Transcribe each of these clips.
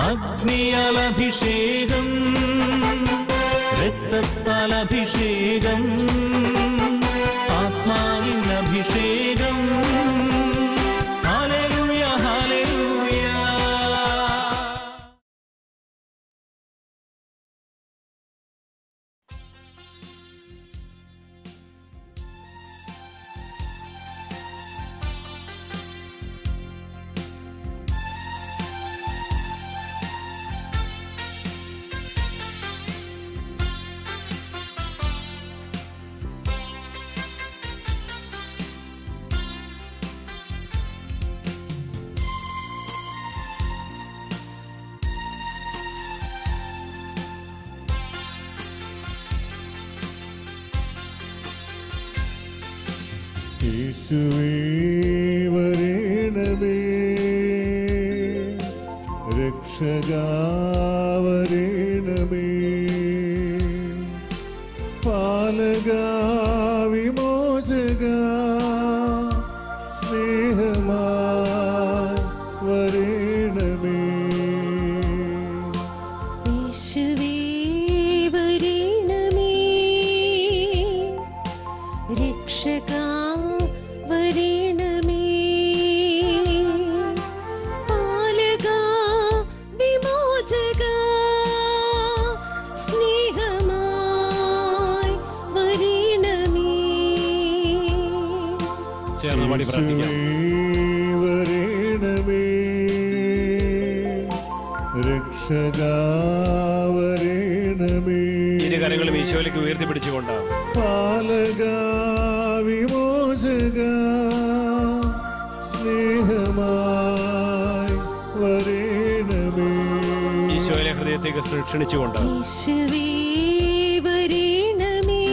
അഗ്നിയാൽ അഭിഷേകം രക്തത്താൽ അഭിഷേകം ആത്മാവിൻ അഭിഷേകം ഹാലേലൂയ ഹാലേലൂയ യേശുവേ വരേണമേ രക്ഷകാ വരേണമേ പാലക വിമോചക സ്നേഹമാ വരേണമേ യേശുവേ വരണമേ രക്ഷകാ വരണമേ പാലകാ വിമോചകാ സ്നേഹമായി വരണമേ ചേർന്ന് പാടി പ്രാർത്ഥിക്കാം വരേണമേ രക്ഷകാ വരേണമേ ഇരു കരങ്ങളും ഈശോയിലേക്ക് ഉയർത്തിപ്പിടിച്ചുകൊണ്ട് പാലക വിമോചക സ്നേഹമായി വരേണമേ ഈശോയിലെ ഹൃദയത്തേക്ക് ക്ഷണിച്ചുകൊണ്ട് യേശുവേ വരണമേ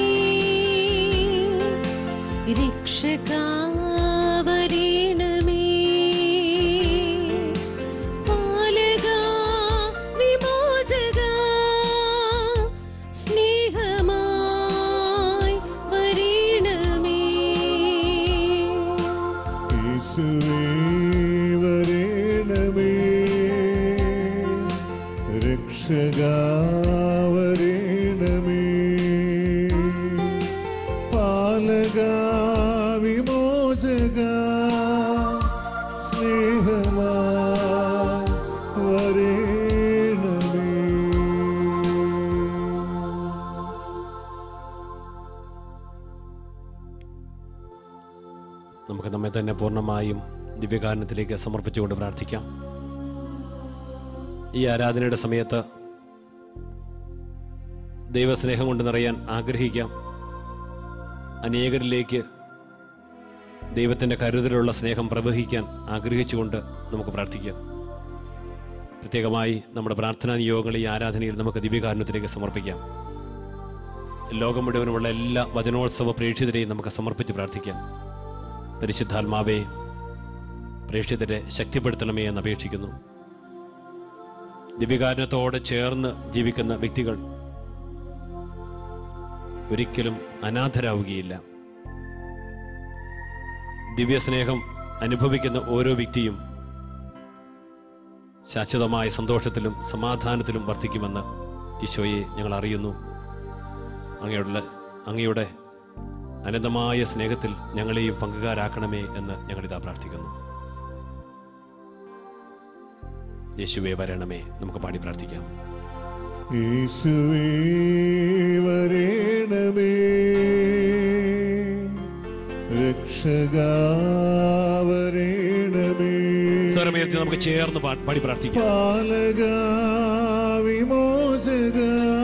രക്ഷകാ വരണമേ പാലകാ വിമോചകാ സ്നേഹമായി വരണമേ യേശുവേ വരേണമേ രക്ഷകാ വരേണമേ പാലക വിമോചക സ്നേഹമാ വരേണമേ നമുക്ക് നമ്മെ തന്നെ പൂർണ്ണമായും ദിവ്യകാരണത്തിലേക്ക് സമർപ്പിച്ചുകൊണ്ട് പ്രാർത്ഥിക്കാം ഈ ആരാധനയുടെ സമയത്ത് ദൈവസ്നേഹം കൊണ്ട് നിറയാൻ ആഗ്രഹിക്കാം അനേകരിലേക്ക് ദൈവത്തിൻ്റെ കരുതലുള്ള സ്നേഹം പ്രവഹിക്കാൻ ആഗ്രഹിച്ചുകൊണ്ട് നമുക്ക് പ്രാർത്ഥിക്കാം പ്രത്യേകമായി നമ്മുടെ പ്രാർത്ഥനാ നിയോഗങ്ങൾ ഈ ആരാധനയിൽ നമുക്ക് ദിവ്യകാരണത്തിലേക്ക് സമർപ്പിക്കാം ലോകം മുഴുവനുമുള്ള എല്ലാ വചനോത്സവ പ്രേക്ഷിതരെയും നമുക്ക് സമർപ്പിച്ച് പ്രാർത്ഥിക്കാം പരിശുദ്ധാത്മാവെ പ്രേക്ഷിതരെ ശക്തിപ്പെടുത്തണമേ എന്ന് അപേക്ഷിക്കുന്നു ദിവ്യകാരണത്തോടെ ചേർന്ന് ജീവിക്കുന്ന വ്യക്തികൾ ഒരിക്കലും അനാഥരാവുകയില്ല ദിവ്യസ്നേഹം അനുഭവിക്കുന്ന ഓരോ വ്യക്തിയും ശാശ്വതമായ സന്തോഷത്തിലും സമാധാനത്തിലും വർദ്ധിക്കുമെന്ന് ഈശോയെ ഞങ്ങൾ അറിയുന്നു അങ്ങയുടെ അങ്ങയുടെ അനന്തമായ സ്നേഹത്തിൽ ഞങ്ങളെയും പങ്കുകാരാക്കണമേ എന്ന് ഞങ്ങളിതാ പ്രാർത്ഥിക്കുന്നു യേശുവേ വരണമേ നമുക്ക് പാടി പ്രാർത്ഥിക്കാം യേശുവേ വരേണമേ രക്ഷകാ വരേണമേ സ്വരമുയർത്തി നമുക്ക് ചേർന്ന് പാ- പാടി പ്രാർത്ഥിക്കാം പാലക വിമോചക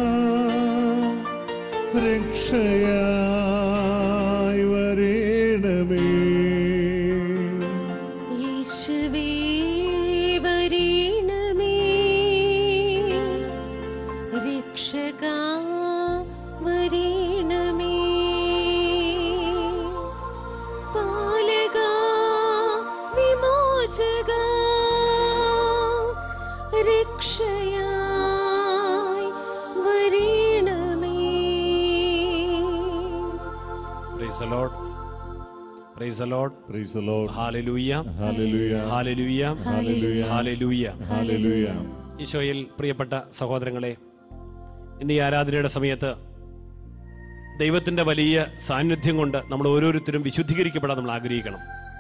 രക്ഷയായി വരേണമേ യേശുവേ വരണമേ രക്ഷകാ വരണമേ പാലകാ വിമോചകാ രക്ഷയായി വരണമേ praise the Lord praise the Lord Praise the Lord. Hallelujah Hallelujah. Hallelujah Hallelujah. Hallelujah Hallelujah. ഈശോയിൽ പ്രിയപ്പെട്ട സഹോദരങ്ങളെ ഇന്ന് ഈ ആരാധനയുടെ സമയത്ത് ദൈവത്തിൻ്റെ വലിയ സാന്നിധ്യം കൊണ്ട് നമ്മൾ ഓരോരുത്തരും വിശുദ്ധീകരിക്കപ്പെടാൻ നമ്മൾ ആഗ്രഹിക്കണം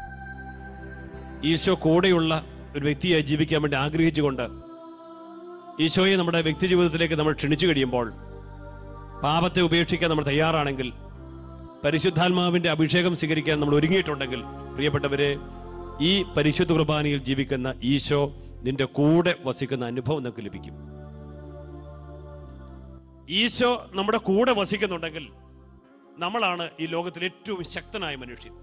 ഈശോ കൂടെയുള്ള ഒരു വ്യക്തിയായി ജീവിക്കാൻ വേണ്ടി ആഗ്രഹിച്ചുകൊണ്ട് ഈശോയെ നമ്മുടെ വ്യക്തി ജീവിതത്തിലേക്ക് നമ്മൾ ക്ഷണിച്ചു കഴിയുമ്പോൾ പാപത്തെ ഉപേക്ഷിക്കാൻ നമ്മൾ തയ്യാറാണെങ്കിൽ പരിശുദ്ധാത്മാവിന്റെ അഭിഷേകം സ്വീകരിക്കാൻ നമ്മൾ ഒരുങ്ങിയിട്ടുണ്ടെങ്കിൽ പ്രിയപ്പെട്ടവരെ ഈ പരിശുദ്ധ കുർബാനയിൽ ജീവിക്കുന്ന ഈശോ നിന്റെ കൂടെ വസിക്കുന്ന അനുഭവം നമുക്ക് ലഭിക്കും ഈശോ നമ്മുടെ കൂടെ വസിക്കുന്നുണ്ടെങ്കിൽ നമ്മളാണ് ഈ ലോകത്തിൽ ഏറ്റവും ശക്തനായ മനുഷ്യൻ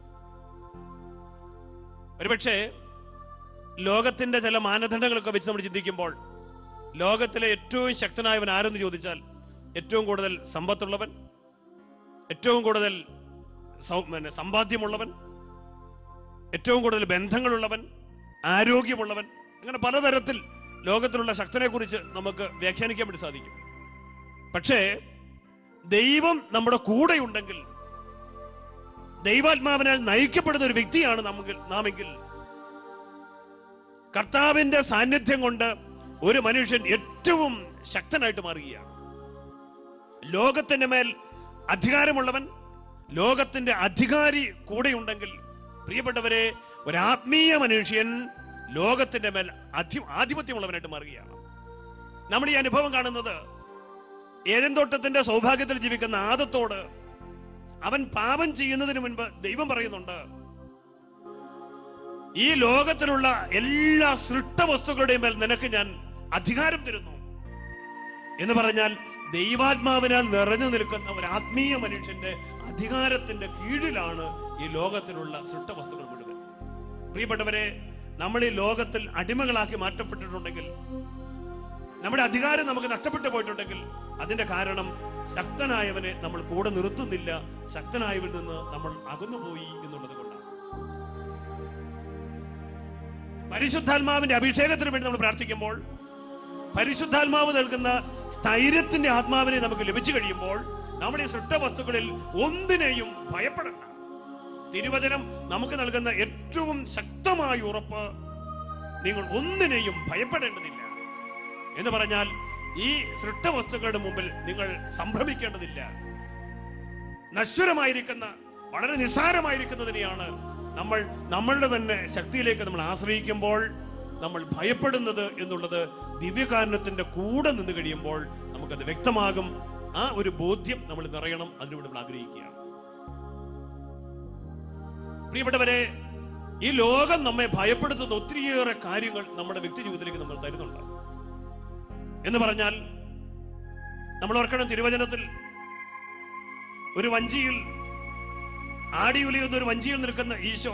ഒരുപക്ഷെ ലോകത്തിന്റെ ചില മാനദണ്ഡങ്ങളൊക്കെ വെച്ച് നമ്മൾ ചിന്തിക്കുമ്പോൾ ലോകത്തിലെ ഏറ്റവും ശക്തനായവൻ ആരെന്ന് ചോദിച്ചാൽ ഏറ്റവും കൂടുതൽ സമ്പത്തുള്ളവൻ ഏറ്റവും കൂടുതൽ സൗ- പിന്നെ സമ്പാദ്യമുള്ളവൻ ഏറ്റവും കൂടുതൽ ബന്ധങ്ങളുള്ളവൻ ആരോഗ്യമുള്ളവൻ അങ്ങനെ പലതരത്തിൽ ലോകത്തിലുള്ള ശക്തനെ കുറിച്ച് നമുക്ക് വ്യാഖ്യാനിക്കാൻ വേണ്ടി സാധിക്കും പക്ഷേ ദൈവം നമ്മുടെ കൂടെയുണ്ടെങ്കിൽ ദൈവാത്മാവിനാൽ നയിക്കപ്പെടുന്ന ഒരു വ്യക്തിയാണ് നമുക്ക് നാമെങ്കിൽ കർത്താവിന്റെ സാന്നിധ്യം കൊണ്ട് ഒരു മനുഷ്യൻ ഏറ്റവും ശക്തനായിട്ട് മാറുകയാണ് ലോകത്തിന്റെ മേൽ അധികാരമുള്ളവൻ ലോകത്തിന്റെ അധികാരി കൂടെയുണ്ടെങ്കിൽ പ്രിയപ്പെട്ടവരെ ഒരു ആത്മീയ മനുഷ്യൻ ലോകത്തിന്റെ മേൽ അധി ആധിപത്യമുള്ളവനായിട്ട് മാറുകയാണ് നമ്മൾ ഈ അനുഭവം കാണുന്നത് ഏതൻ തോട്ടത്തിന്റെ സൗഭാഗ്യത്തിൽ ജീവിക്കുന്ന ആദത്തോട് അവൻ പാപം ചെയ്യുന്നതിന് മുൻപ് ദൈവം പറയുന്നുണ്ട് ഈ ലോകത്തിലുള്ള എല്ലാ സൃഷ്ട വസ്തുക്കളുടെയും മേൽ നിനക്ക് ഞാൻ അധികാരം തരുന്നു എന്ന് പറഞ്ഞാൽ ദൈവാത്മാവിനാൽ നിറഞ്ഞു നിൽക്കുന്ന ഒരു ആത്മീയ മനുഷ്യന്റെ അധികാരത്തിന്റെ കീഴിലാണ് ഈ ലോകത്തിലുള്ള സൃഷ്ടവസ്തുക്കൾ മുഴുവൻ പ്രിയപ്പെട്ടവരെ നമ്മൾ ഈ ലോകത്തിൽ അടിമകളാക്കി മാറ്റപ്പെട്ടിട്ടുണ്ടെങ്കിൽ നമ്മുടെ അധികാരം നമുക്ക് നഷ്ടപ്പെട്ടു പോയിട്ടുണ്ടെങ്കിൽ അതിന്റെ കാരണം ശക്തനായവനെ നമ്മൾ കൂടെ നിർത്തുന്നില്ല ശക്തനായവനിൽ നിന്ന് നമ്മൾ അകന്നുപോയി എന്നുള്ളത് കൊണ്ടാണ് പരിശുദ്ധാത്മാവിന്റെ അഭിഷേകത്തിന് വേണ്ടി നമ്മൾ പ്രാർത്ഥിക്കുമ്പോൾ പരിശുദ്ധാത്മാവ് നൽകുന്ന സ്ഥൈര്യത്തിന്റെ ആത്മാവിനെ നമുക്ക് ലഭിച്ചു കഴിയുമ്പോൾ നമ്മുടെ ഈ സൃഷ്ടവസ്തുക്കളിൽ ഒന്നിനെയും ഭയപ്പെടണ്ട തിരുവചനം നമുക്ക് നൽകുന്ന ഏറ്റവും ശക്തമായ ഉറപ്പ് നിങ്ങൾ ഒന്നിനെയും ഭയപ്പെടേണ്ടതില്ല എന്ന് പറഞ്ഞാൽ ഈ സൃഷ്ടവസ്തുക്കളുടെ മുമ്പിൽ നിങ്ങൾ സംഭ്രമിക്കേണ്ടതില്ല നശ്വരമായിരിക്കുന്ന വളരെ നിസ്സാരമായിരിക്കുന്നതിനെയാണ് നമ്മൾ നമ്മളുടെ തന്നെ ശക്തിയിലേക്ക് നമ്മൾ ആശ്രയിക്കുമ്പോൾ നമ്മൾ ഭയപ്പെടുന്നത് എന്നുള്ളത് ദിവ്യകാരണത്തിന്റെ കൂടെ നിന്ന് കഴിയുമ്പോൾ നമുക്കത് വ്യക്തമാകും ആ ഒരു ബോധ്യം നമ്മൾ നിറയണം അതിനുവേണ്ടി നമ്മൾ ആഗ്രഹിക്കുകയാണ് പ്രിയപ്പെട്ടവരെ ഈ ലോകം നമ്മെ ഭയപ്പെടുത്തുന്ന ഒത്തിരിയേറെ കാര്യങ്ങൾ നമ്മുടെ വ്യക്തി ജീവിതത്തിലേക്ക് നമ്മൾ തരുന്നുണ്ട് എന്ന് പറഞ്ഞാൽ നമ്മൾ ഓർക്കണം തിരുവചനത്തിൽ ഒരു വഞ്ചിയിൽ ആടിയുലിയുന്ന ഒരു വഞ്ചിയിൽ നിൽക്കുന്ന ഈശോ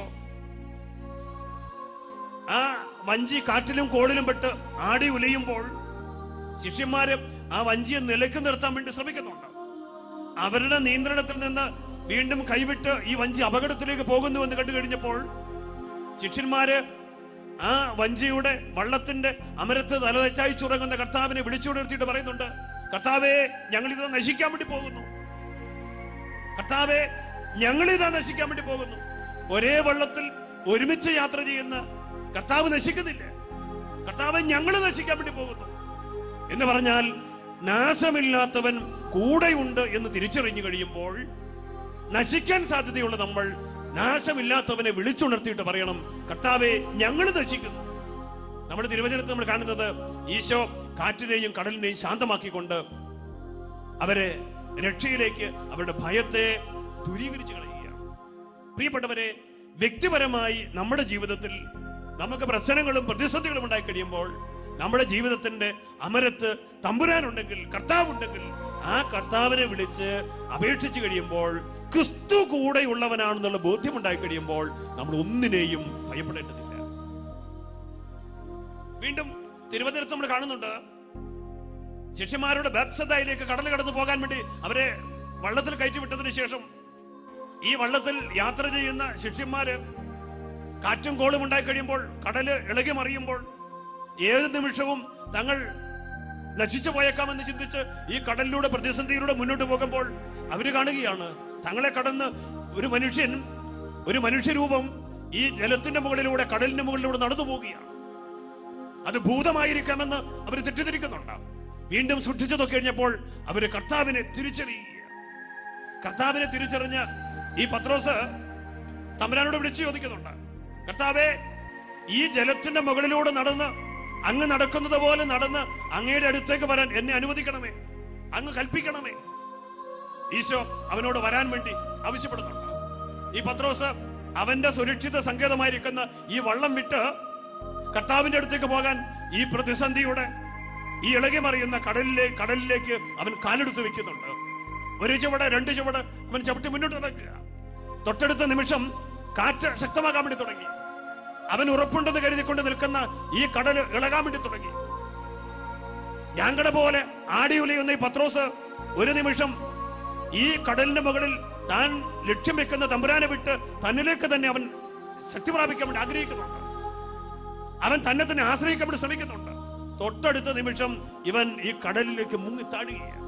ആ വഞ്ചി കാറ്റിലും കോളിലും പെട്ട് ആടി ഉലയുമ്പോൾ ശിഷ്യന്മാര് ആ വഞ്ചിയെ നിലയ്ക്ക് നിർത്താൻ വേണ്ടി ശ്രമിക്കുന്നുണ്ട് അവരുടെ നിയന്ത്രണത്തിൽ നിന്ന് വീണ്ടും കൈവിട്ട് ഈ വഞ്ചി അപകടത്തിലേക്ക് പോകുന്നു എന്ന് കണ്ടു കഴിഞ്ഞപ്പോൾ ശിഷ്യന്മാര് ആ വഞ്ചിയുടെ വള്ളത്തിന്റെ അമരത്ത് തലതച്ചായിച്ചുറങ്ങുന്ന കർത്താവിനെ വിളിച്ചുണർത്തിയിട്ട് പറയുന്നുണ്ട് കർത്താവെ ഞങ്ങൾ ഇത് നശിക്കാൻ വേണ്ടി പോകുന്നു കർത്താവെ ഞങ്ങൾ ഇതാ നശിക്കാൻ വേണ്ടി പോകുന്നു ഒരേ വള്ളത്തിൽ ഒരുമിച്ച് യാത്ര ചെയ്യുന്ന കർത്താവ് നശിക്കുന്നില്ല കർത്താവ് ഞങ്ങൾ നശിക്കാൻ വേണ്ടി പോകുന്നു എന്ന് പറഞ്ഞാൽ നാശമില്ലാത്തവൻ കൂടെയുണ്ട് എന്ന് തിരിച്ചറിഞ്ഞു കഴിയുമ്പോൾ നശിക്കാൻ സാധ്യതയുള്ള നമ്മൾ നാശമില്ലാത്തവനെ വിളിച്ചുണർത്തിയിട്ട് പറയണം കർത്താവെ ഞങ്ങൾ നശിക്കുന്നു നമ്മുടെ തിരുവചനത്തിൽ നമ്മൾ കാണുന്നത് ഈശോ കാറ്റിനെയും കടലിനെയും ശാന്തമാക്കിക്കൊണ്ട് അവരെ രക്ഷയിലേക്ക് അവരുടെ ഭയത്തെ ദൂരീകരിച്ചു കളയുകയാണ് പ്രിയപ്പെട്ടവരെ വ്യക്തിപരമായി നമ്മുടെ ജീവിതത്തിൽ നമുക്ക് പ്രശ്നങ്ങളും പ്രതിസന്ധികളും ഉണ്ടായി കഴിയുമ്പോൾ നമ്മുടെ ജീവിതത്തിന്റെ അമരത്ത് തമ്പുരാനുണ്ടെങ്കിൽ കർത്താവുണ്ടെങ്കിൽ ആ കർത്താവിനെ വിളിച്ച് അപേക്ഷിച്ചു കഴിയുമ്പോൾ ക്രിസ്തു കൂടെയുള്ളവനാണെന്നുള്ള ബോധ്യമുണ്ടായി കഴിയുമ്പോൾ നമ്മൾ ഒന്നിനെയും ഭയപ്പെടേണ്ടതില്ല വീണ്ടും തിരുവനന്തപുരത്ത് നമ്മൾ കാണുന്നുണ്ട് ശിഷ്യന്മാരുടെ ബത്സദയിലേക്ക് കടൽ കടന്നു പോകാൻ വേണ്ടി അവരെ വള്ളത്തിൽ കയറ്റി വിട്ടതിന് ശേഷം ഈ വള്ളത്തിൽ യാത്ര ചെയ്യുന്ന ശിഷ്യന്മാര് കാറ്റും കോളും ഉണ്ടായി കഴിയുമ്പോൾ കടല് ഇളകി മറിയുമ്പോൾ ഏത് നിമിഷവും തങ്ങൾ നശിച്ചു പോയേക്കാമെന്ന് ചിന്തിച്ച് ഈ കടലിലൂടെ പ്രതിസന്ധിയിലൂടെ മുന്നോട്ട് പോകുമ്പോൾ അവര് കാണുകയാണ് തങ്ങളെ കടന്ന് ഒരു മനുഷ്യൻ ഒരു മനുഷ്യരൂപം ഈ ജലത്തിന്റെ മുകളിലൂടെ കടലിന്റെ മുകളിലൂടെ നടന്നു പോവുകയാണ് അത് ഭൂതമായിരിക്കാമെന്ന് അവർ തെറ്റിദ്ധരിക്കുന്നുണ്ട് വീണ്ടും സൂക്ഷിച്ചു നോക്കി കഴിഞ്ഞപ്പോൾ അവര് കർത്താവിനെ തിരിച്ചറിയുക കർത്താവിനെ തിരിച്ചറിഞ്ഞ് ഈ പത്രോസ് തമ്പുരാനോട് വിളിച്ചു ചോദിക്കുന്നുണ്ട് കർത്താവെ ഈ ജലത്തിന്റെ മുകളിലൂടെ നടന്ന് അങ്ങ് നടക്കുന്നത് പോലെ നടന്ന് അങ്ങയുടെ അടുത്തേക്ക് വരാൻ എന്നെ അനുവദിക്കണമേ അങ്ങ് കൽപ്പിക്കണമേ ഈശോ അവനോട് വരാൻ വേണ്ടി ആവശ്യപ്പെടുന്നുണ്ട് ഈ പത്രോസ് അവന്റെ സുരക്ഷിത സങ്കേതമായിരിക്കുന്ന ഈ വള്ളം വിട്ട് കർത്താവിന്റെ അടുത്തേക്ക് പോകാൻ ഈ പ്രതിസന്ധിയുടെ ഈ ഇളകി മറിയുന്ന കടലിലെ കടലിലേക്ക് അവൻ കാലെടുത്ത് വെക്കുന്നുണ്ട് ഒരു ചുവട് രണ്ട് ചുവട് അവൻ ചവിട്ടി മുന്നോട്ട് നടക്കുക തൊട്ടടുത്ത നിമിഷം കാറ്റ് ശക്തമാകാൻ വേണ്ടി തുടങ്ങി അവൻ ഉറപ്പുണ്ടെന്ന് കരുതിക്കൊണ്ട് നിൽക്കുന്ന ഈ കടൽ ഇളകാൻ വേണ്ടി തുടങ്ങി ഞാങ്കട പോലെ ആടിയുലയുന്ന ഈ പത്രോസ് ഒരു നിമിഷം ഈ കടലിന്റെ മുകളിൽ താൻ ലക്ഷ്യം വെക്കുന്ന തമ്പുരാനെ വിട്ട് തന്നിലേക്ക് തന്നെ അവൻ ശക്തി പ്രാപിക്കാൻ വേണ്ടി ആഗ്രഹിക്കുന്നുണ്ട് അവൻ തന്നെ തന്നെ ആശ്രയിക്കാൻ വേണ്ടി ശ്രമിക്കുന്നുണ്ട് തൊട്ടടുത്ത നിമിഷം ഇവൻ ഈ കടലിലേക്ക് മുങ്ങി താഴുകയാണ്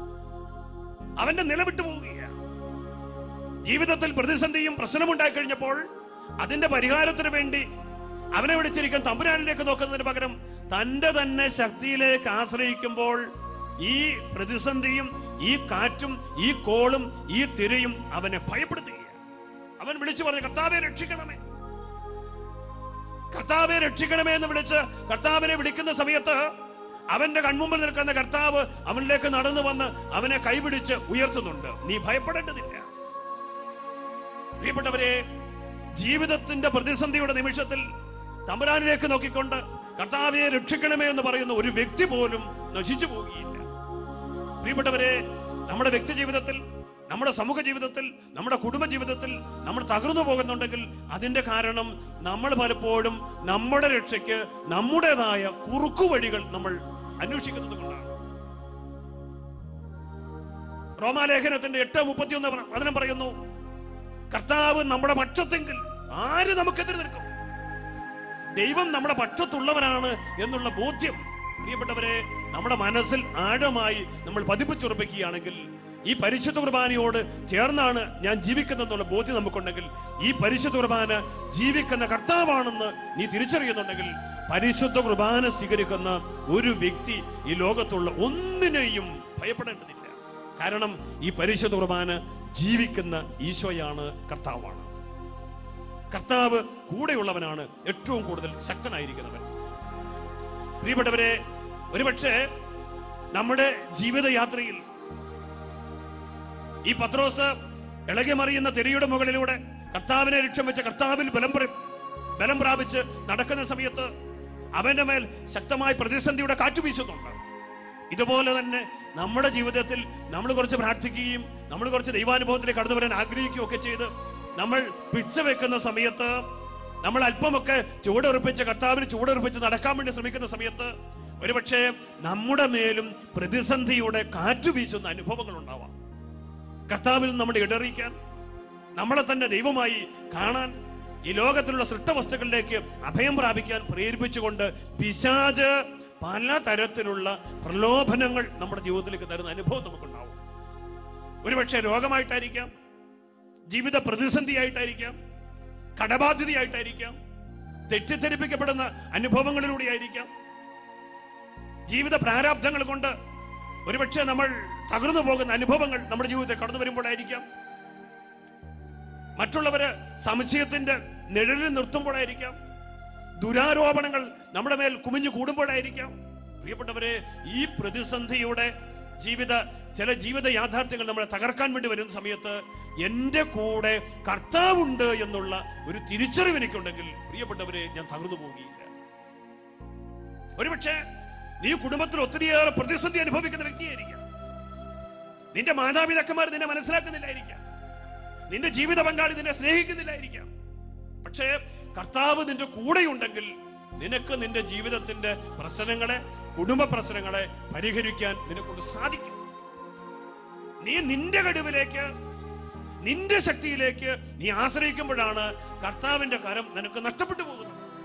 അവന്റെ നിലവിട്ടു പോവുകയാണ് ജീവിതത്തിൽ പ്രതിസന്ധിയും പ്രശ്നമുണ്ടായി കഴിഞ്ഞപ്പോൾ അതിന്റെ പരിഹാരത്തിന് വേണ്ടി അവനെ വിളിച്ചിരിക്കാൻ തമ്പുരാനിലേക്ക് നോക്കുന്നതിന് പകരം തന്റെ തന്നെ ശക്തിയിലേക്ക് ആശ്രയിക്കുമ്പോൾ ഈ പ്രതിസന്ധിയും ഈ കാറ്റും ഈ കോളും ഈ തിരയും അവനെ ഭയപ്പെടുത്തുകയാണ് അവൻ വിളിച്ചു പറഞ്ഞു കർത്താവെ രക്ഷിക്കണമേ കർത്താവെ രക്ഷിക്കണമേ എന്ന് വിളിച്ച് കർത്താവിനെ വിളിക്കുന്ന സമയത്ത് അവന്റെ കൺമുമ്പിൽ നിൽക്കുന്ന കർത്താവ് അവനിലേക്ക് നടന്നു വന്ന് അവനെ കൈപിടിച്ച് ഉയർത്തുന്നുണ്ട് നീ ഭയപ്പെടേണ്ടതില്ല പ്രിയപ്പെട്ടവരെ ജീവിതത്തിന്റെ പ്രതിസന്ധിയുടെ നിമിഷത്തിൽ തമ്പുരാനിലേക്ക് നോക്കിക്കൊണ്ട് കർത്താവെ രക്ഷിക്കണമേ എന്ന് പറയുന്ന ഒരു വ്യക്തി പോലും നശിച്ചു പോകുകയില്ല പ്രിയപ്പെട്ടവരെ നമ്മുടെ വ്യക്തി ജീവിതത്തിൽ നമ്മുടെ സമൂഹ ജീവിതത്തിൽ നമ്മുടെ കുടുംബ ജീവിതത്തിൽ നമ്മൾ തകർന്നു പോകുന്നുണ്ടെങ്കിൽ അതിന്റെ കാരണം നമ്മൾ പലപ്പോഴും നമ്മുടെ രക്ഷയ്ക്ക് നമ്മുടേതായ കുറുക്കുവഴികൾ നമ്മൾ അന്വേഷിക്കുന്നത് കൊണ്ടാണ് റോമാലേഖനത്തിന്റെ എട്ട് മുപ്പത്തിയൊന്ന് വചനം പറയുന്നു കർത്താവ് നമ്മുടെ പക്ഷത്തെങ്കിൽ ആര് നമുക്കെതിരെ നിൽക്കും ദൈവം നമ്മുടെ പക്ഷത്തുള്ളവരാണ് എന്നുള്ള ബോധ്യം പ്രിയപ്പെട്ടവരെ നമ്മുടെ മനസ്സിൽ ആഴമായി നമ്മൾ പതിപ്പിച്ചുറപ്പിക്കുകയാണെങ്കിൽ ഈ പരിശുദ്ധ കുർബാനയോട് ചേർന്നാണ് ഞാൻ ജീവിക്കുന്നതെന്നുള്ള ബോധ്യം നമുക്കുണ്ടെങ്കിൽ ഈ പരിശുദ്ധ കുർബാന ജീവിക്കുന്ന കർത്താവാണെന്ന് നീ തിരിച്ചറിയുന്നുണ്ടെങ്കിൽ പരിശുദ്ധ കുർബാന സ്വീകരിക്കുന്ന ഒരു വ്യക്തി ഈ ലോകത്തുള്ള ഒന്നിനെയും ഭയപ്പെടേണ്ടതില്ല കാരണം ഈ പരിശുദ്ധ കുർബാന ജീവിക്കുന്ന ഈശോയാണ് കർത്താവാണ് കർത്താവ് കൂടെയുള്ളവനാണ് ഏറ്റവും കൂടുതൽ ശക്തനായിരിക്കുന്നവൻ പ്രിയപ്പെട്ടവരെ ഒരുപക്ഷെ നമ്മുടെ ജീവിതയാത്രയിൽ ഈ പത്രോസ് ഇളകി മറിയുന്ന തിരയുടെ മുകളിലൂടെ കർത്താവിനെ ലക്ഷ്യം വെച്ച് കർത്താവിൽ ബലം പ്ര- ബലം പ്രാപിച്ച് നടക്കുന്ന സമയത്ത് അവന്റെ മേൽ ശക്തമായ പ്രതിസന്ധിയുടെ കാറ്റ് വീശുന്നുണ്ട് ഇതുപോലെ തന്നെ നമ്മുടെ ജീവിതത്തിൽ നമ്മൾ കുറച്ച് പ്രാർത്ഥിക്കുകയും നമ്മൾ കുറച്ച് ദൈവാനുഭവത്തിലേക്ക് കടന്നു വരാൻ ആഗ്രഹിക്കുകയും ഒക്കെ ചെയ്ത് നമ്മൾ പിച്ച വെക്കുന്ന സമയത്ത് നമ്മൾ അല്പമൊക്കെ ചൂടുറപ്പിച്ച് കർത്താവിന് ചൂടുറപ്പിച്ച് നടക്കാൻ വേണ്ടി ശ്രമിക്കുന്ന സമയത്ത് ഒരുപക്ഷെ നമ്മുടെ മേലും പ്രതിസന്ധിയുടെ കാറ്റ് വീശുന്ന അനുഭവങ്ങൾ ഉണ്ടാവാം കർത്താവിൽ നിന്ന് നമ്മുടെ ഇടറിയിക്കാൻ നമ്മളെ തന്നെ ദൈവമായി കാണാൻ ഈ ലോകത്തിലുള്ള സൃഷ്ടവസ്തുക്കളിലേക്ക് അഭയം പ്രാപിക്കാൻ പ്രേരിപ്പിച്ചുകൊണ്ട് പിശാജ് പല തരത്തിലുള്ള പ്രലോഭനങ്ങൾ നമ്മുടെ ജീവിതത്തിലേക്ക് തരുന്ന അനുഭവം നമുക്കുണ്ടാവും ഒരുപക്ഷെ രോഗമായിട്ടായിരിക്കാം ജീവിത പ്രതിസന്ധിയായിട്ടായിരിക്കാം കടബാധ്യതയായിട്ടായിരിക്കാം തെറ്റിദ്ധരിപ്പിക്കപ്പെടുന്ന അനുഭവങ്ങളിലൂടെ ആയിരിക്കാം ജീവിത പ്രാരാബ്ധങ്ങൾ കൊണ്ട് ഒരുപക്ഷെ നമ്മൾ തകർന്നു പോകുന്ന അനുഭവങ്ങൾ നമ്മുടെ ജീവിതത്തിൽ കടന്നു വരുമ്പോഴായിരിക്കാം മറ്റുള്ളവര് സംശയത്തിന്റെ നിഴലിൽ നിർത്തുമ്പോഴായിരിക്കാം ദുരാരോപണങ്ങൾ നമ്മുടെ മേൽ കുമിഞ്ഞു കൂടുമ്പോഴായിരിക്കാം പ്രിയപ്പെട്ടവരെ ഈ പ്രതിസന്ധിയുടെ ജീവിത ചില ജീവിത യാഥാർത്ഥ്യങ്ങൾ നമ്മളെ തകർക്കാൻ വേണ്ടി വരുന്ന സമയത്ത് എന്റെ കൂടെ കർത്താവുണ്ട് എന്നുള്ള ഒരു തിരിച്ചറിവ് എനിക്കുണ്ടെങ്കിൽ പ്രിയപ്പെട്ടവരെ ഞാൻ തകർന്നു പോവുകയില്ല ഒരുപക്ഷെ നീ കുടുംബത്തിൽ ഒത്തിരിയേറെ പ്രതിസന്ധി അനുഭവിക്കുന്ന വ്യക്തിയായിരിക്കാം നിന്റെ മാതാപിതാക്കന്മാർ നിന്നെ മനസ്സിലാക്കുന്നില്ലായിരിക്കാം നിന്റെ ജീവിത പങ്കാളി നിന്നെ സ്നേഹിക്കുന്നില്ലായിരിക്കാം പക്ഷേ കർത്താവ് നിന്റെ കൂടെയുണ്ടെങ്കിൽ നിനക്ക് നിന്റെ ജീവിതത്തിന്റെ പ്രശ്നങ്ങളെ കുടുംബ പ്രശ്നങ്ങളെ പരിഹരിക്കാൻ നിനക്കൊണ്ട് സാധിക്കും നീ നിന്റെ കഴിവിലേക്ക് നിന്റെ ശക്തിയിലേക്ക് നീ ആശ്രയിക്കുമ്പോഴാണ് കർത്താവിന്റെ കരം നിനക്ക് നഷ്ടപ്പെട്ടു പോകുന്നത്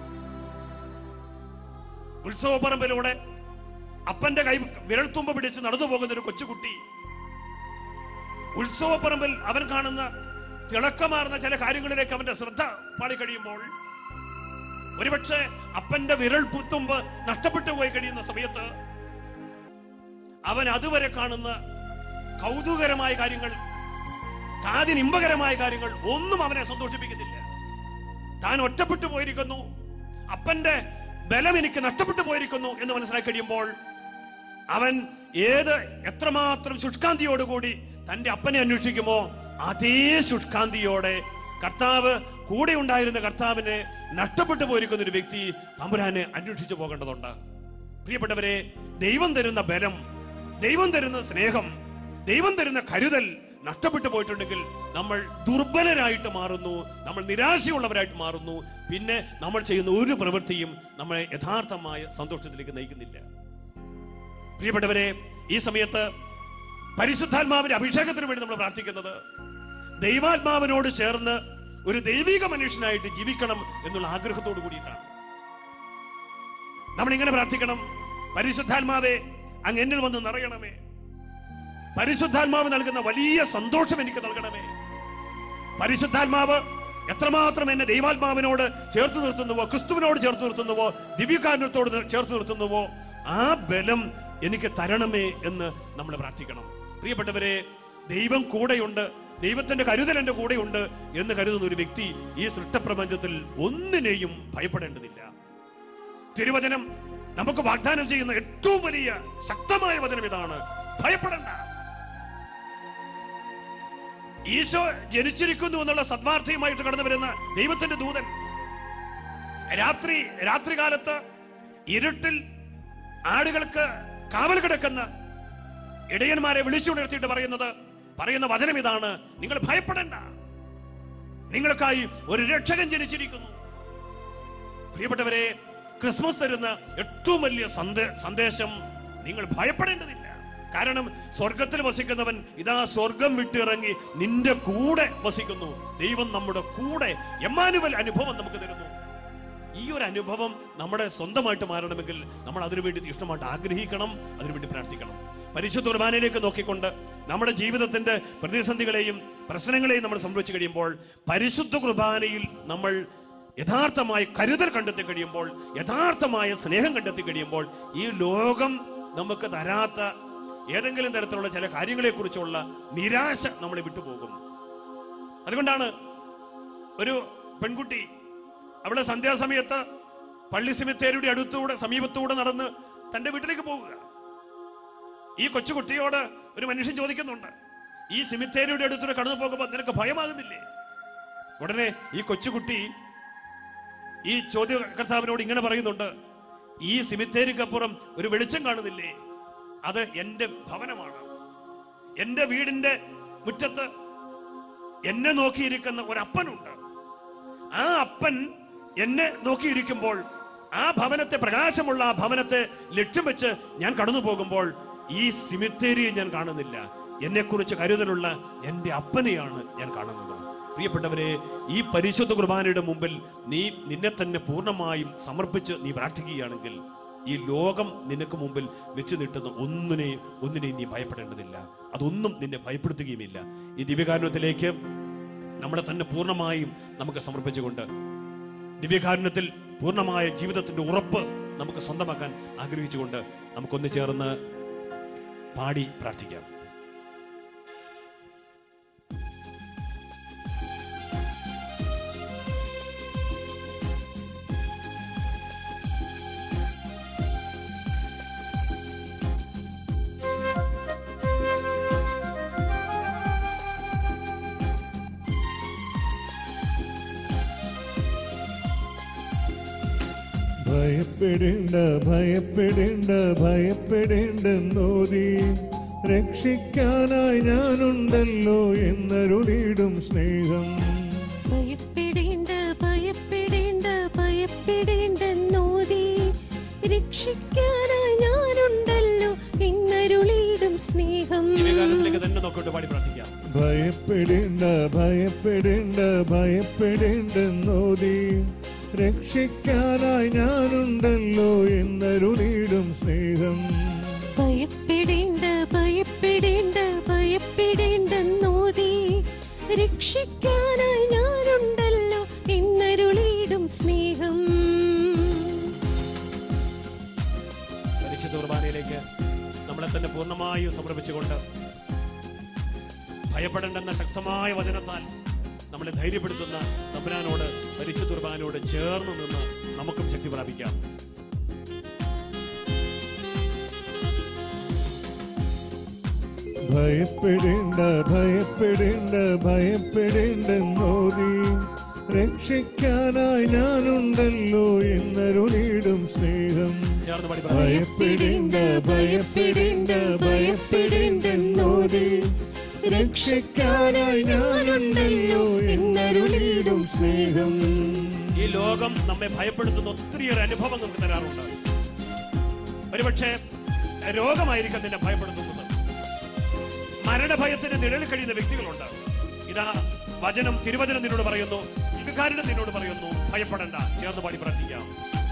ഉത്സവപ്പറമ്പിലൂടെ അപ്പന്റെ കൈ വിരൽത്തുമ്പ് പിടിച്ച് നടന്നു പോകുന്ന ഒരു കൊച്ചുകുട്ടി ഉത്സവപ്പറമ്പിൽ അവൻ കാണുന്ന തിളക്കമാർന്ന ചില കാര്യങ്ങളിലേക്ക് അവന്റെ ശ്രദ്ധ പാളിക്കഴിയുമ്പോൾ ഒരുപക്ഷെ അപ്പന്റെ വിരൽ പുത്തുമ്പ് നഷ്ടപ്പെട്ടു പോയി കഴിയുന്ന സമയത്ത് അവൻ അതുവരെ കാണുന്ന കൗതുകരമായ കാര്യങ്ങൾ കാതിന് ഇമ്പകരമായ കാര്യങ്ങൾ ഒന്നും അവനെ സന്തോഷിപ്പിക്കുന്നില്ല താൻ ഒറ്റപ്പെട്ടു പോയിരിക്കുന്നു അപ്പന്റെ ബലം എനിക്ക് നഷ്ടപ്പെട്ടു പോയിരിക്കുന്നു എന്ന് മനസ്സിലാക്കി കഴിയുമ്പോൾ അവൻ ഏത് എത്രമാത്രം ശുഷ്കാന്തിയോടുകൂടി തന്റെ അപ്പനെ അന്വേഷിക്കുമോ അതേ ശുഷ്കാന്തിയോടെ കർത്താവ് കൂടെ ഉണ്ടായിരുന്ന കർത്താവിനെ നഷ്ടപ്പെട്ടു പോയിരിക്കുന്ന ഒരു വ്യക്തി തമ്പുരാനെ അന്വേഷിച്ചു പോകേണ്ടതുണ്ട് പ്രിയപ്പെട്ടവരെ ദൈവം തരുന്ന ബലം ദൈവം തരുന്ന സ്നേഹം ദൈവം തരുന്ന കരുതൽ നഷ്ടപ്പെട്ടു പോയിട്ടുണ്ടെങ്കിൽ നമ്മൾ ദുർബലരായിട്ട് മാറുന്നു നമ്മൾ നിരാശയുള്ളവരായിട്ട് മാറുന്നു പിന്നെ നമ്മൾ ചെയ്യുന്ന ഒരു പ്രവൃത്തിയും നമ്മളെ യഥാർത്ഥമായ സന്തോഷത്തിലേക്ക് നയിക്കുന്നില്ല പ്രിയപ്പെട്ടവരെ ഈ സമയത്ത് പരിശുദ്ധാത്മാവിന്റെ അഭിഷേകത്തിന് വേണ്ടി നമ്മൾ പ്രാർത്ഥിക്കുന്നത് ദൈവാത്മാവിനോട് ചേർന്ന് ഒരു ദൈവിക മനുഷ്യനായിട്ട് ജീവിക്കണം എന്നുള്ള ആഗ്രഹത്തോടു കൂടിയിട്ടാണ് നമ്മൾ ഇങ്ങനെ പ്രാർത്ഥിക്കണം പരിശുദ്ധാത്മാവെ അങ്ങ് എന്നിൽ വന്ന് നിറയണമേ പരിശുദ്ധാത്മാവ് നൽകുന്ന വലിയ സന്തോഷം എനിക്ക് നൽകണമേ പരിശുദ്ധാത്മാവ് എത്രമാത്രം എന്നെ ദൈവാത്മാവിനോട് ചേർത്ത് നിർത്തുന്നുവോ ക്രിസ്തുവിനോട് ചേർത്ത് നിർത്തുന്നുവോ ദിവ്യകാരണത്തോട് ചേർത്ത് നിർത്തുന്നുവോ ആ ബലം എനിക്ക് തരണമേ എന്ന് നമ്മൾ പ്രാർത്ഥിക്കണം പ്രിയപ്പെട്ടവരെ ദൈവം കൂടെയുണ്ട് ദൈവത്തിന്റെ കരുതൽ എന്റെ കൂടെയുണ്ട് എന്ന് കരുതുന്ന ഒരു വ്യക്തി ഈ സൃഷ്ടപ്രപഞ്ചത്തിൽ ഒന്നിനെയും ഭയപ്പെടേണ്ടതില്ല തിരുവചനം നമുക്ക് വാഗ്ദാനം ചെയ്യുന്ന ഏറ്റവും വലിയ ശക്തമായ വചനം ഇതാണ് ഭയപ്പെടണ്ട ഈശോ ജനിച്ചിരിക്കുന്നു എന്നുള്ള സദ്വാർത്ഥിയുമായിട്ട് കടന്നു വരുന്ന ദൈവത്തിന്റെ ദൂതൻ രാത്രി രാത്രികാലത്ത് ഇരുട്ടിൽ ആടുകൾക്ക് കാവൽ കിടക്കുന്ന ഇടയന്മാരെ വിളിച്ചുണർത്തിയിട്ട് പറയുന്നത് പറയുന്ന വചനം ഇതാണ് നിങ്ങൾ ഭയപ്പെടണ്ട നിങ്ങൾക്കായി ഒരു രക്ഷകൻ ജനിച്ചിരിക്കുന്നു പ്രിയപ്പെട്ടവരെ ക്രിസ്മസ് തരുന്ന ഏറ്റവും വലിയ സന്ദേ- സന്ദേശം നിങ്ങൾ ഭയപ്പെടേണ്ടതില്ല കാരണം സ്വർഗത്തിൽ വസിക്കുന്നവൻ ഇതാ സ്വർഗം വിട്ടിറങ്ങി നിന്റെ കൂടെ വസിക്കുന്നു ദൈവം നമ്മുടെ കൂടെ എമ്മാനുവൽ അനുഭവം നമുക്ക് തരുന്നു ഈ ഒരു അനുഭവം നമ്മുടെ സ്വന്തമായിട്ട് മാറണമെങ്കിൽ നമ്മൾ അതിനുവേണ്ടി തീഷ്ണമായിട്ട് ആഗ്രഹിക്കണം അതിനുവേണ്ടി പ്രാർത്ഥിക്കണം പരിശുദ്ധ കുർബാനയിലേക്ക് നോക്കിക്കൊണ്ട് നമ്മുടെ ജീവിതത്തിന്റെ പ്രതിസന്ധികളെയും പ്രശ്നങ്ങളെയും നമ്മൾ സംഭവിച്ചു കഴിയുമ്പോൾ പരിശുദ്ധ കുർബാനയിൽ നമ്മൾ യഥാർത്ഥമായ കരുതൽ കണ്ടെത്തി കഴിയുമ്പോൾ യഥാർത്ഥമായ സ്നേഹം കണ്ടെത്തി കഴിയുമ്പോൾ ഈ ലോകം നമുക്ക് തരാത്ത ഏതെങ്കിലും തരത്തിലുള്ള ചില കാര്യങ്ങളെ കുറിച്ചുള്ള നിരാശ നമ്മളെ വിട്ടുപോകും അതുകൊണ്ടാണ് ഒരു പെൺകുട്ടി അവളെ സന്ധ്യാസമയത്ത് പള്ളി സെമിത്തേരിയുടെ അടുത്തൂടെ സമീപത്തൂടെ നടന്ന് തന്റെ വീട്ടിലേക്ക് പോകുക ഈ കൊച്ചുകുട്ടിയോട് ഒരു മനുഷ്യൻ ചോദിക്കുന്നുണ്ട് ഈ സെമിത്തേരിയുടെ അടുത്തൂടെ കടന്നു പോകുമ്പോൾ നിനക്ക് ഭയമാകുന്നില്ലേ ഉടനെ ഈ കൊച്ചുകുട്ടി ഈ ചോദ്യകർത്താവിനോട് ഇങ്ങനെ പറയുന്നുണ്ട് ഈ സിമിത്തേരിക്കപ്പുറം ഒരു വെളിച്ചം കാണുന്നില്ലേ അത് എന്റെ ഭവനമാണ് എന്റെ വീടിന്റെ മുറ്റത്ത് എന്നെ നോക്കിയിരിക്കുന്ന ഒരപ്പനുണ്ട് ആ അപ്പൻ എന്നെ നോക്കിയിരിക്കുമ്പോൾ ആ ഭവനത്തെ പ്രകാശമുള്ള ആ ഭവനത്തെ ലക്ഷ്യം വെച്ച് ഞാൻ കടന്നു പോകുമ്പോൾ ഈ സിമിത്തേരിയെ ഞാൻ കാണുന്നില്ല എന്നെ കുറിച്ച് കരുതലുള്ള എന്റെ അപ്പനെയാണ് ഞാൻ കാണുന്നത് പ്രിയപ്പെട്ടവരെ ഈ പരിശുദ്ധ കുർബാനയുടെ മുമ്പിൽ നീ നിന്നെ തന്നെ പൂർണ്ണമായും സമർപ്പിച്ച് നീ പ്രാർത്ഥിക്കുകയാണെങ്കിൽ ഈ ലോകം നിനക്ക് മുമ്പിൽ വെച്ച് നീട്ടുന്ന ഒന്നിനെയും ഒന്നിനെയും നീ ഭയപ്പെടേണ്ടതില്ല അതൊന്നും നിന്നെ ഭയപ്പെടുത്തുകയുമില്ല ഈ ദിവ്യകാരണത്തിലേക്ക് നമ്മളെ തന്നെ പൂർണ്ണമായും നമുക്ക് സമർപ്പിച്ചുകൊണ്ട് ദിവ്യകാരുണ്യത്തിൽ പൂർണ്ണമായ ജീവിതത്തിന്റെ ഉറപ്പ് നമുക്ക് സ്വന്തമാക്കാൻ ആഗ്രഹിച്ചുകൊണ്ട് നമുക്കൊന്ന് ചേർന്ന് പാടി പ്രാർത്ഥിക്കാം ഭയപ്പെടേണ്ട ഭയപ്പെടേണ്ട ഭയപ്പെടേണ്ടെന്നോതി രക്ഷിക്കാനായി ഞാനുണ്ടല്ലോ എന്നരുളിടും സ്നേഹം ഭയപ്പെടേണ്ട ഭയപ്പെടേണ്ട ഭയപ്പെടേണ്ടെന്നോതി രക്ഷിക്കാനായി ഞാനുണ്ടല്ലോ എന്നരുളിയിടും സ്നേഹം ദിവ്യകാരണത്തിലേക്ക് തന്നെ നോക്കിയിട്ട് പാടി പ്രാർത്ഥിക്കാം ഭയപ്പെടേണ്ട ഭയപ്പെടേണ്ട ഭയപ്പെടേണ്ടെന്നോതി രക്ഷിക്കാനായി ഞാനുണ്ടല്ലോ എന്നരുളിടും സ്നേഹം ഭയപ്പെടേണ്ട ഭയപ്പെടേണ്ട ഭയപ്പെടേണ്ടെന്നോതി രക്ഷിക്കാനായി ഞാനുണ്ടല്ലോ എന്നരുളിയിടും സ്നേഹം പരിശുദ്ധ കുർബാനയിലേക്ക് നമ്മളെ തന്നെ പൂർണ്ണമായും സമർപ്പിച്ചുകൊണ്ട് ഭയപ്പെടേണ്ടെന്ന ശക്തമായ വചനത്താൽ നമ്മളെ ധൈര്യപ്പെടുത്തുന്ന തമ്പുരാനോട് പരിശുദ്ധ കുർബാനയോട് ചേർന്ന് നിന്ന് നമുക്കും ശക്തി പ്രാപിക്കാം ഭയപ്പെടേണ്ട ഭയപ്പെടേണ്ട ഭയപ്പെടേണ്ടെന്നോതി രക്ഷിക്കാനായി ഞാനുണ്ടല്ലോ എന്നരുളിടും സ്നേഹം ചേർന്ന് പാടി പ്രാർത്ഥിക്കാം. ഭയപ്പെടേണ്ട ഭയപ്പെടേണ്ട ഭയപ്പെടേണ്ടെന്നോതി രക്ഷിക്കാനായി ഞാനുണ്ടല്ലോ എന്നരുളിടും സ്നേഹം ഈ ലോകം നമ്മെ ഭയപ്പെടുത്തുന്ന ഒത്തിരിയേറെ അനുഭവം നമുക്ക് തരാറുണ്ട് ഒരുപക്ഷെ രോഗമായിരിക്കാം നിന്നെ ഭയപ്പെടുത്തുന്നത് മരണഭയത്തിന് നിഴലിൽ കഴിയുന്ന വ്യക്തികളുണ്ട് ഇതാ വചനം തിരുവചനം നിന്നോട് പറയുന്നു ഇവകാരണം നിന്നോട് പറയുന്നു ഭയപ്പെടണ്ട ചേർന്ന് പാടി പ്രാർത്ഥിക്കാം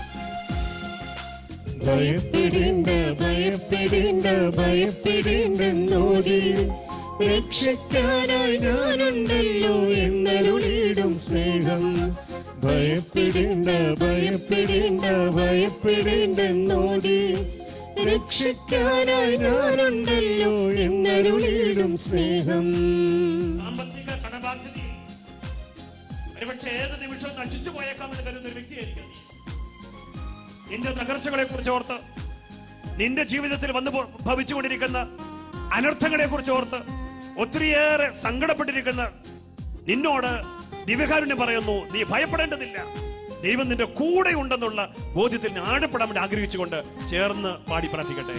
ഭയപ്പെടേണ്ട ഭയപ്പെടേണ്ട ഭയപ്പെടേണ്ടെന്നോതി രക്ഷിക്കാനായി ഞാനുണ്ടല്ലോ എന്നരുളിടും സ്നേഹം ഭയപ്പെടേണ്ട ഭയപ്പെടേണ്ട ഭയപ്പെടേണ്ടെന്നോതി രക്ഷിക്കാനായി ഞാനുണ്ടല്ലോ എന്നരുളിടും സ്നേഹം സാമ്പത്തിക കടബാധ്യതയിൽ ഒരുപക്ഷെ ഏത് നിമിഷവും നശിച്ചു പോയേക്കാമെന്ന് കരുതുന്ന ഒരു വ്യക്തിയായിരിക്കും നീ. നിന്റെ തകർച്ചകളെ കുറിച്ച് ഓർത്ത് നിന്റെ ജീവിതത്തിൽ വന്നു പോ- ഭവിച്ചുകൊണ്ടിരിക്കുന്ന അനർത്ഥങ്ങളെ കുറിച്ച് ഓർത്ത് ഒത്തിരിയേറെ സങ്കടപ്പെട്ടിരിക്കുന്ന നിന്നോട് ദിവ്യകാരുണ്യം പറയുന്നു നീ ഭയപ്പെടേണ്ടതില്ല ദൈവം നിന്റെ കൂടെ ഉണ്ടെന്നുള്ള ബോധ്യത്തിൽ നീ ആഴപ്പെടാൻ വേണ്ടി ആഗ്രഹിച്ചുകൊണ്ട് ചേർന്ന് പാടി പ്രാർത്ഥിക്കട്ടെ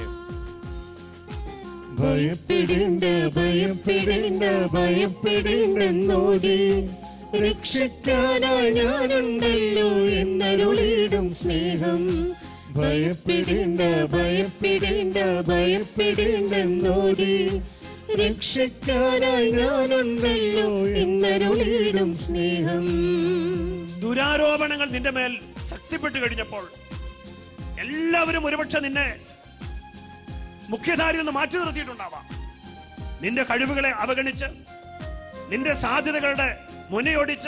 ഭയപ്പെടേണ്ട ഭയപ്പെടേണ്ട ഭയപ്പെടേണ്ടെന്നോതി രക്ഷിക്കാനായി ഞാനുണ്ടല്ലോ എന്നരുളിടും സ്നേഹം ഭയപ്പെടേണ്ട ഭയപ്പെടേണ്ട ഭയപ്പെടേണ്ടെന്നോതി രക്ഷിക്കാനായി ഞാനുണ്ടല്ലോ എന്നരുളിടും സ്നേഹം ദുരാരോപണങ്ങൾ നിന്റെ മേൽ ശക്തിപ്പെട്ടു കഴിഞ്ഞപ്പോൾ എല്ലാവരും ഒരുപക്ഷെ നിന്നെ മുഖ്യധാരയിൽ നിന്ന് മാറ്റി നിർത്തിയിട്ടുണ്ടാവാം നിന്റെ കഴിവുകളെ അവഗണിച്ച് നിന്റെ സാധ്യതകളുടെ മുനയൊടിച്ച്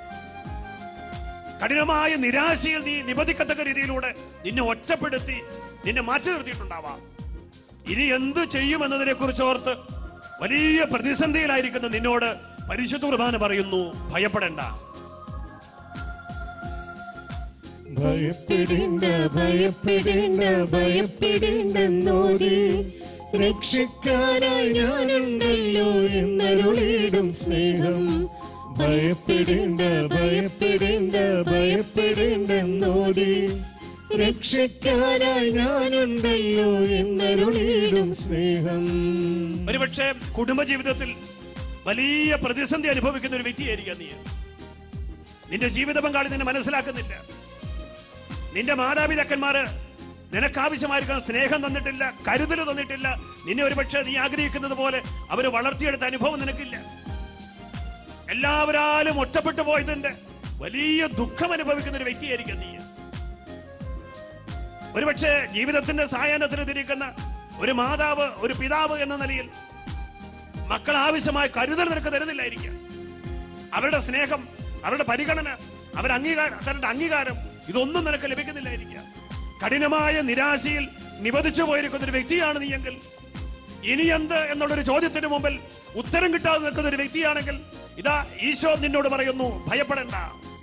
കഠിനമായ നിരാശയിൽ നീ നിബന്ധിക്കത്തക്ക രീതിയിലൂടെ നിന്നെ ഒറ്റപ്പെടുത്തി നിന്നെ മാറ്റി നിർത്തിയിട്ടുണ്ടാവാം ഇനി എന്ത് ചെയ്യുമെന്നതിനെ കുറിച്ച് ഓർത്ത് വലിയ പ്രതിസന്ധിയിലായിരിക്കുന്ന നിന്നോട് പരിശുദ്ധ കുർബാന പറയുന്നു ഭയപ്പെടേണ്ട ഭയപ്പെടേണ്ട ഭയപ്പെടേണ്ട ഭയപ്പെടേണ്ടെന്നോതി രക്ഷിക്കാനായി ഞാനുണ്ടല്ലോ എന്നരുളിടും സ്നേഹം ഭയപ്പെടേണ്ട ഭയപ്പെടേണ്ട ഭയപ്പെടേണ്ടെന്നോതി രക്ഷിക്കാനായി ഞാനുണ്ടല്ലോ എന്നരുളിടും സ്നേഹം ഒരുപക്ഷെ കുടുംബജീവിതത്തിൽ വലിയ പ്രതിസന്ധി അനുഭവിക്കുന്ന ഒരു വ്യക്തിയായിരിക്കാം നീ നിന്റെ ജീവിത പങ്കാളി നിന്നെ മനസ്സിലാക്കുന്നില്ല നിന്റെ മാതാപിതാക്കന്മാര് നിനക്ക് ആവശ്യമായിരിക്കുന്ന സ്നേഹം തന്നിട്ടില്ല കരുതൽ തന്നിട്ടില്ല നിന്നെ ഒരുപക്ഷെ നീ ആഗ്രഹിക്കുന്നത് പോലെ അവര് വളർത്തിയെടുത്ത അനുഭവം നിനക്കില്ല എല്ലാവരാലും ഒറ്റപ്പെട്ടു പോയതിന്റെ വലിയ ദുഃഖം അനുഭവിക്കുന്ന ഒരു വ്യക്തിയായിരിക്കും നീ ഒരുപക്ഷെ ജീവിതത്തിന്റെ സായാഹ്നത്തിന് തിരിക്കുന്ന ഒരു മാതാവ് ഒരു പിതാവ് എന്ന നിലയിൽ മക്കൾ ആവശ്യമായ കരുതൽ നിനക്ക് തരുന്നില്ലായിരിക്കാം അവരുടെ സ്നേഹം അവരുടെ പരിഗണന അവരുടെ അംഗീകാരം അവരുടെ അംഗീകാരം ഇതൊന്നും നിനക്ക് ലഭിക്കുന്നില്ലായിരിക്കാം കഠിനമായ നിരാശയിൽ നിബന്ധിച്ചു പോയിരിക്കുന്ന ഒരു വ്യക്തിയാണ് നീയെങ്കിൽ ഇനി എന്ത് എന്നുള്ളൊരു ചോദ്യത്തിന് മുമ്പിൽ ഉത്തരം കിട്ടാതെ നിൽക്കുന്ന ഒരു വ്യക്തിയാണെങ്കിൽ ഇതാ ഈശോ നിന്നോട് പറയുന്നു ഭയപ്പെടേണ്ട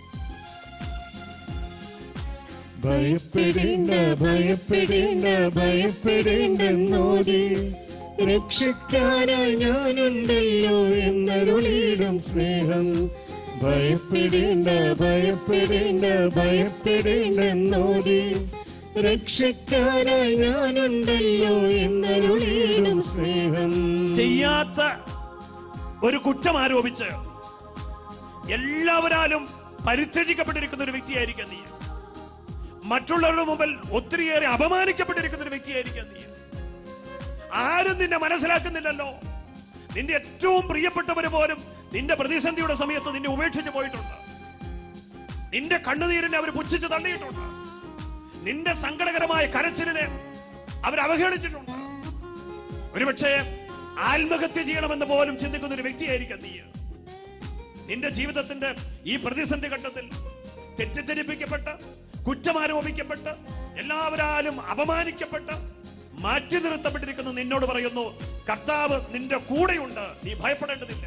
ഭയപ്പെടേണ്ട ഭയപ്പെടേണ്ട ഭയപ്പെടേണ്ടെന്നോതി രക്ഷിക്കാനായി ഞാനുണ്ടല്ലോ എന്നരുളിടും സ്നേഹം ഭയപ്പെടേണ്ട ഭയപ്പെടേണ്ട ഭയപ്പെടേണ്ടെന്നോതി രക്ഷിക്കാനായി ഞാനുണ്ടല്ലോ എന്നരുളിടും സ്നേഹം ചെയ്യാത്ത ഒരു കുറ്റം ആരോപിച്ച് എല്ലാവരാലും പരിത്യജിക്കപ്പെട്ടിരിക്കുന്ന ഒരു വ്യക്തിയായിരിക്കാം നീ മറ്റുള്ളവരുടെ മുമ്പിൽ ഒത്തിരിയേറെ അപമാനിക്കപ്പെട്ടിരിക്കുന്ന ഒരു വ്യക്തിയായിരിക്കാം നീ ആരും നിന്നെ മനസ്സിലാക്കുന്നില്ലല്ലോ നിന്റെ ഏറ്റവും പ്രിയപ്പെട്ടവര് പോലും നിന്റെ പ്രതിസന്ധിയുടെ സമയത്ത് നിന്നെ ഉപേക്ഷിച്ച് പോയിട്ടുണ്ട് നിന്റെ കണ്ണുനീരിനെ അവർ പുച്ഛിച്ച് തള്ളിയിട്ടുണ്ട് നിന്റെ സങ്കടകരമായ കരച്ചിലിനെ അവർ അവഹേളിച്ചിട്ടുണ്ട് ഒരുപക്ഷെ ആത്മഹത്യ ചെയ്യണമെന്ന് പോലും ചിന്തിക്കുന്ന ഒരു വ്യക്തിയായിരിക്കാം നീ നിന്റെ ജീവിതത്തിന്റെ ഈ പ്രതിസന്ധി ഘട്ടത്തിൽ തെറ്റിദ്ധരിപ്പിക്കപ്പെട്ട് കുറ്റമാരോപിക്കപ്പെട്ട് എല്ലാവരാലും അപമാനിക്കപ്പെട്ട് മാറ്റി നിർത്തപ്പെട്ടിരിക്കുന്ന നിന്നോട് പറയുന്നു കർത്താവ് നിന്റെ കൂടെയുണ്ട് നീ ഭയപ്പെടേണ്ടതില്ല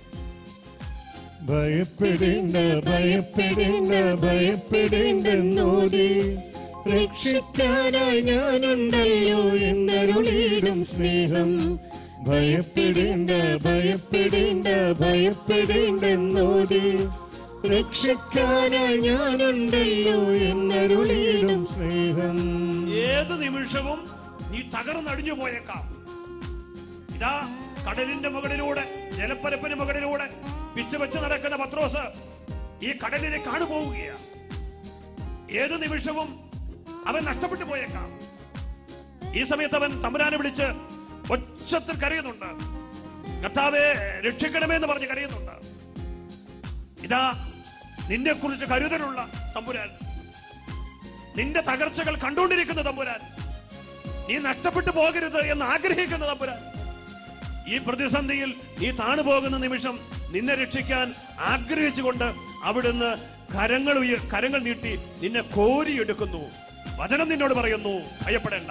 ഭയപ്പെടേണ്ട ഭയപ്പെടേണ്ട ഭയപ്പെടേണ്ടെന്നോതി രക്ഷിക്കാനായി ഞാനുണ്ടല്ലോ എന്നരുളിയിടും സ്നേഹം ഭയപ്പെടേണ്ട ഭയപ്പെടേണ്ട ഭയപ്പെടേണ്ടെന്നോതി രക്ഷിക്കാനായി ഞാനുണ്ടല്ലോ എന്നരുളിയിടും സ്നേഹം ഏത് നിമിഷവും നീ തകർന്നടിഞ്ഞു പോയേക്കാം ഇതാ കടലിന്റെ മുകളിലൂടെ ജലപ്പരപ്പിന് മുകളിലൂടെ പിച്ച് വെച്ച് നടക്കുന്ന പത്രോസ് ഈ കടലിനെ കാണുപോവുകയാണ് ഏത് നിമിഷവും അവൻ നഷ്ടപ്പെട്ടു പോയേക്കാം ഈ സമയത്ത് അവൻ തമ്പുരാനെ വിളിച്ച് ഒച്ചത്തിൽ കരയുന്നുണ്ട് കർത്താവെ രക്ഷിക്കണമേ എന്ന് പറഞ്ഞ് കരയുന്നുണ്ട് ഇതാ നിന്നെ കുറിച്ച് കരുതലുള്ള തമ്പുരാൻ നിന്റെ തകർച്ചകൾ കണ്ടുകൊണ്ടിരിക്കുന്ന തമ്പുരാൻ നീ നഷ്ടപ്പെട്ടു പോകരുത് എന്ന് ആഗ്രഹിക്കുന്ന തമ്പുരാൻ ഈ പ്രതിസന്ധിയിൽ നീ താണു പോകുന്ന നിമിഷം നിന്നെ രക്ഷിക്കാൻ ആഗ്രഹിച്ചുകൊണ്ട് അവിടുന്ന് കരങ്ങൾ ഉയ കരങ്ങൾ നീട്ടി നിന്നെ കോരിയെടുക്കുന്നു വചനം നിന്നോട് പറയുന്നു ഭയപ്പെടേണ്ട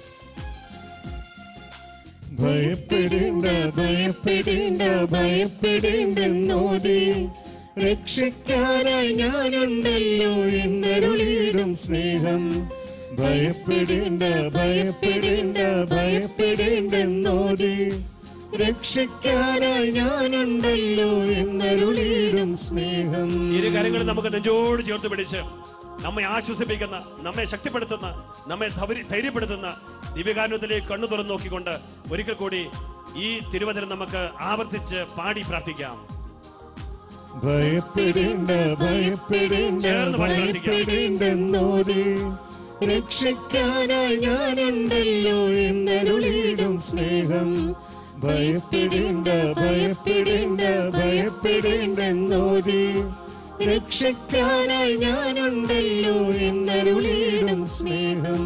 ഭയപ്പെടേണ്ട ഭയപ്പെടേണ്ട ഭയപ്പെടേണ്ടെന്നോതി രക്ഷിക്കാനായി ഞാനുണ്ടല്ലോ എന്നരുളിയിടും സ്നേഹം ഭയപ്പെടേണ്ട ഭയപ്പെടേണ്ട ഭയപ്പെടേണ്ടെന്നോതി രക്ഷിക്കാനായി ഞാനുണ്ടല്ലോ എന്നരുളിയിടും സ്നേഹം ഇരു കരങ്ങൾ നമുക്ക് നെഞ്ചോട് ചേർത്ത് പിടിച്ച് നമ്മെ ആശ്വസിപ്പിക്കുന്ന നമ്മെ ശക്തിപ്പെടുത്തുന്ന നമ്മെ ധൈര്യ- ധൈര്യപ്പെടുത്തുന്ന ദിവ്യകാരണത്തിലേക്ക് കണ്ണു തുറന്നു നോക്കിക്കൊണ്ട് ഒരിക്കൽ കൂടി ഈ തിരുവചനം നമുക്ക് ആവർത്തിച്ച് പാടി പ്രാർത്ഥിക്കാം ഭയപ്പെടേണ്ട ഭയപ്പെടേണ്ട ചേർന്ന് പാടി പ്രാർത്ഥിക്കാം. ഭയപ്പെടേണ്ടെന്നോതി രക്ഷിക്കാനായി ഞാനുണ്ടല്ലോ എന്നരുളിയിടും സ്നേഹം ഭയപ്പെടേണ്ട ഭയപ്പെടേണ്ട ഭയപ്പെടേണ്ടെന്നോതി രക്ഷിക്കാനായി ഞാനുണ്ടല്ലോ എന്നരുളിയിടും സ്നേഹം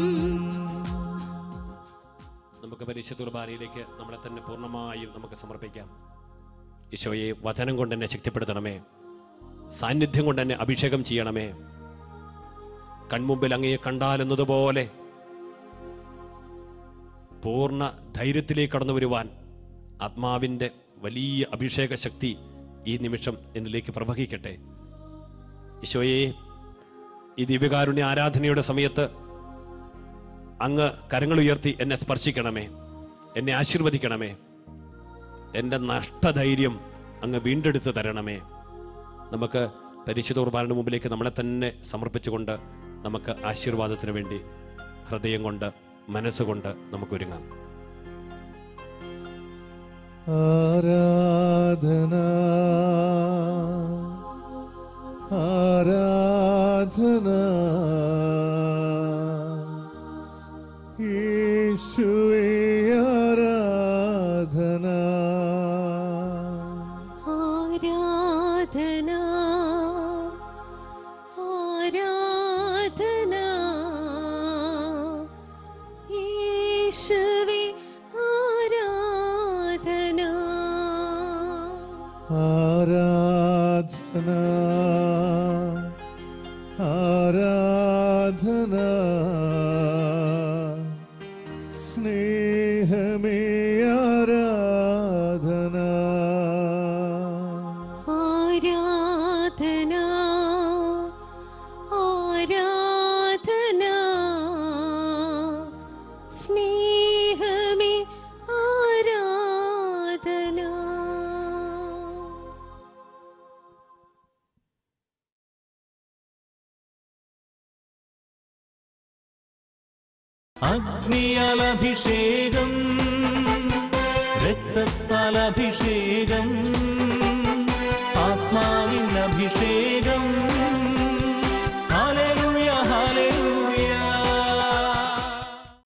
നമുക്ക് പരിശുദ്ധ കുർബാനയിലേക്ക് നമ്മളെ തന്നെ പൂർണ്ണമായും നമുക്ക് സമർപ്പിക്കാം ഈശോയെ വചനം കൊണ്ട് എന്നെ ശക്തിപ്പെടുത്തണമേ സാന്നിധ്യം കൊണ്ട് എന്നെ അഭിഷേകം ചെയ്യണമേ കൺമുമ്പിൽ അങ്ങയെ കണ്ടാലെന്നതുപോലെ പൂർണ്ണ ധൈര്യത്തിലേക്ക് കടന്നു വരുവാൻ ആത്മാവിൻ്റെ വലിയ അഭിഷേക ശക്തി ഈ നിമിഷം എന്നിലേക്ക് പ്രവഹിക്കട്ടെ ഈശോയെ ഈ ദിവ്യകാരുണ്യ ആരാധനയുടെ സമയത്ത് അങ്ങ് കരങ്ങൾ ഉയർത്തി എന്നെ സ്പർശിക്കണമേ എന്നെ ആശീർവദിക്കണമേ എൻ്റെ നഷ്ടധൈര്യം അങ്ങ് വീണ്ടെടുത്ത് തരണമേ നമുക്ക് പരിശുദ്ധ കുർബാനയുടെ മുമ്പിലേക്ക് നമ്മളെ തന്നെ സമർപ്പിച്ചുകൊണ്ട് നമുക്ക് ആശീർവാദത്തിന് വേണ്ടി ഹൃദയം കൊണ്ട് മനസ്സുകൊണ്ട് നമുക്ക് ഒരുങ്ങാം ആരാധന ആരാധന യേശുവേ ആരാധന ആരാധന ആരാധന യേശുവേ ആരാധന ആരാധന ആരാധന സ്നേഹമേ ആരാധന ആരാധന ആരാധന സ്നേഹമേ ആരാധന അഗ്നിയാൽ അഭിഷേകം രക്തത്താൽ അഭിഷേകം ആത്മാവിൻ അഭിഷേകം